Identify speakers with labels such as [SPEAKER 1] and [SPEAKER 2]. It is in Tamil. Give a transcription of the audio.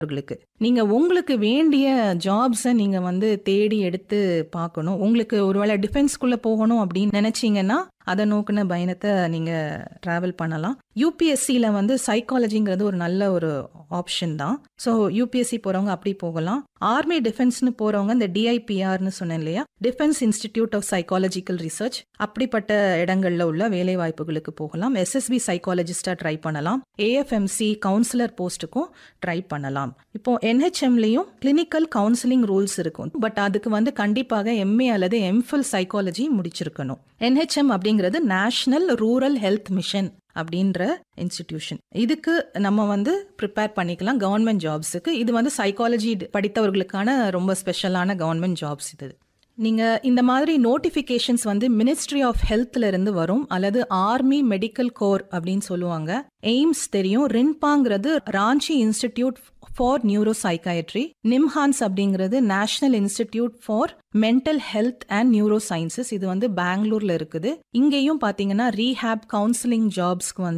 [SPEAKER 1] அவர்களுக்கு நீங்க உங்களுக்கு வேண்டிய ஜாப்ஸை நீங்க வந்து தேடி எடுத்து பார்க்கணும் உங்களுக்கு ஒருவேளை டிஃபென்ஸ்குள்ள போகணும் அப்படின்னு நினைச்சீங்கன்னா அதை நோக்கின பயணத்தை நீங்க டிராவல் பண்ணலாம் யூபிஎஸ்சியில வந்து சைக்காலஜிங்கிறது ஒரு நல்ல ஒரு ஆப்ஷன் தான் ஸோ யூபிஎஸ்சி போறவங்க அப்படி போகலாம் ஆர்மி டிஃபென்ஸ்னு போறவங்க இந்த டிஐபிஆர்னு சொன்னேன் இல்லையா defence institute of psychological research அப்படிப்பட்ட இடங்கள்ல உள்ள வேலை வாய்ப்புகளுக்கு போகலாம் எஸ்எஸ்பி சைக்காலஜிஸ்டா ட்ரை பண்ணலாம் ஏஎஃப்எம்சி கவுன்சிலர் போஸ்ட்டுக்கும் ட்ரை பண்ணலாம் இப்போ என்ஹெச்எம்லையும் கிளினிக்கல் கவுன்சிலிங் ரூல்ஸ் இருக்கும் பட் அதுக்கு வந்து கண்டிப்பாக எம்ஏ அல்லது எம்ஃபில் சைக்காலஜி முடிச்சிருக்கணும் என்ஹெச்எம் அப்படிங்கிறது நேஷனல் ரூரல் ஹெல்த் மிஷன் அப்படின்ற இன்ஸ்டிடியூஷன் இதுக்கு நம்ம வந்து ப்ரிப்பேர் பண்ணிக்கலாம் கவர்மெண்ட் ஜாப்ஸுக்கு இது வந்து சைக்காலஜி படித்தவர்களுக்கான ரொம்ப ஸ்பெஷலான கவர்மெண்ட் ஜாப்ஸ் இது நீங்க இந்த மாதிரி நோட்டிபிகேஷன்ஸ் வந்து மினிஸ்ட்ரி ஆஃப் ஹெல்த்ல இருந்து வரும் அல்லது ஆர்மி மெடிக்கல் கோர் அப்படின்னு சொல்லுவாங்க எய்ம்ஸ் தெரியும் ரின்பாங்கிறது Ranchi institute for neuro psychiatry NIMHANS அப்படிங்கிறது national institute for mental health and neuro sciences இது வந்து பெங்களூர்ல இருக்குது இங்கேயும் பாத்தீங்கன்னா ரீஹேப் கவுன்சிலிங் ஜாப்ஸ்க்கு வந்து